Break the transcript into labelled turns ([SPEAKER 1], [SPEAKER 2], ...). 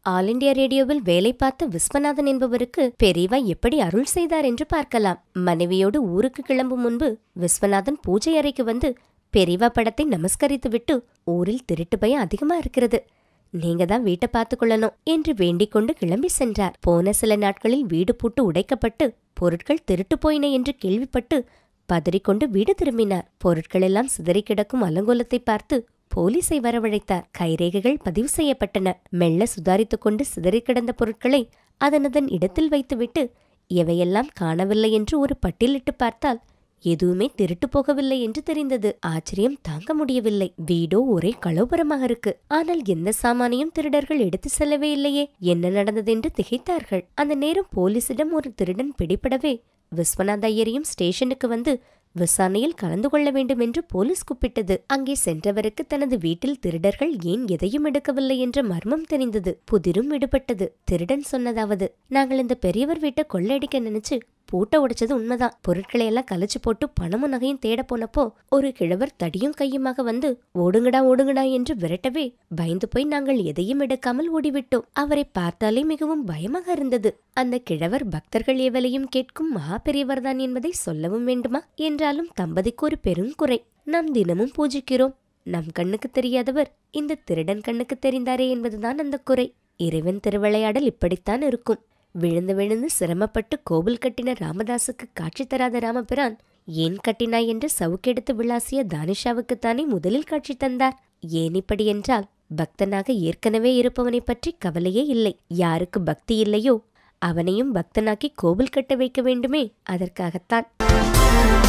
[SPEAKER 1] all India ரேடியோவில் வேலை பார்த்த விஸ்வநாதன் என்பவருக்கு பெரியவா எப்படி அருள் செய்தார் என்று பார்க்கலாம் மனைவியோடு ஊருக்கு கிளம்பும் முன்பு விஸ்வநாதன் பூஜை அறைக்கு வந்து பெரியவா படத்தை நமஸ்கரித்துவிட்டு ஊரில் திருட்டு பயம் அதிகமா இருக்கிறது நீங்க தான் வீட்டை பார்த்துக் கொள்ளணும் என்று வேண்டிக் கொண்டு கிளம்பி சென்றார் போன சில நாட்களில் வீடு பூட்டு உடைக்கப்பட்டு பொருட்கள் திருட்டு போயின என்று கேள்விப்பட்டு பதறிக்கொண்டு வீடு திரும்பினார் பொருட்கள் எல்லாம் சிதறி கிடக்கும் அலங்கோலத்தை பார்த்து போலீஸை வரவழைத்தார் கைரேகைகள் பதிவு செய்யப்பட்டன மெல்ல சுதாரித்துக் கொண்டு சிதறி கிடந்த பொருட்களை அதனதன் இடத்தில் வைத்துவிட்டு எவையெல்லாம் காணவில்லை என்று ஒரு பட்டியலிட்டு பார்த்தால் எதுவுமே திருட்டு போகவில்லை என்று தெரிந்தது ஆச்சரியம் தாங்க முடியவில்லை வீடோ ஒரே கலோபரமாக இருக்கு ஆனால் எந்த சாமானையும் திருடர்கள் எடுத்து செல்லவே இல்லையே என்ன நடந்ததென்று திகைத்தார்கள் அந்த நேரம் போலீசிடம் ஒரு திருடன் பிடிபடவே விஸ்வநாத ஐயரையும் ஸ்டேஷனுக்கு வந்து விசாரணையில் கலந்து கொள்ள வேண்டும் என்று போலீஸ் கூப்பிட்டது அங்கே சென்றவருக்கு தனது வீட்டில் திருடர்கள் ஏன் எதையும் எடுக்கவில்லை என்ற மர்மம் தெரிந்தது புதிரும் விடுபட்டது திருடன் சொன்னதாவது நாங்கள் இந்த பெரியவர் வீட்டை கொள்ளையடிக்க நினைச்சு பூட்டை உடைச்சது உண்மைதான் பொருட்களை எல்லாம் கலைச்சு போட்டு பணமும் நகையும் தேட போனப்போ ஒரு கிழவர் தடியும் கையுமாக வந்து ஓடுங்கடா ஓடுங்கடா என்று விரட்டவே பயந்து போய் நாங்கள் எதையும் எடுக்காமல் ஓடிவிட்டோம் அவரை பார்த்தாலே மிகவும் பயமாக இருந்தது அந்த கிழவர் பக்தர்கள் எவளையும் கேட்கும் மகா பெரியவர்தான் என்பதை சொல்லவும் வேண்டுமா என்றாலும் தம்பதிக்கு ஒரு பெருங்குறை நாம் தினமும் பூஜிக்கிறோம் நம் கண்ணுக்கு தெரியாதவர் இந்த திருடன் கண்ணுக்கு தெரிந்தாரே என்பதுதான் அந்த குறை இறைவன் திருவிளையாடல் இப்படித்தான் இருக்கும் விழுந்து விழுந்து சிரமப்பட்டு கோவில் கட்டின ராமதாசுக்கு காட்சி தராத ராமபிரான் ஏன் கட்டினாய் என்று சவுக்கெடுத்து விளாசிய தானிஷாவுக்குத்தானே முதலில் காட்சி தந்தார் ஏன் இப்படி என்றால் பக்தனாக ஏற்கனவே இருப்பவனை பற்றி கவலையே இல்லை யாருக்கு பக்தி இல்லையோ அவனையும் பக்தனாக்கி கோவில் கட்ட வைக்க வேண்டுமே அதற்காகத்தான்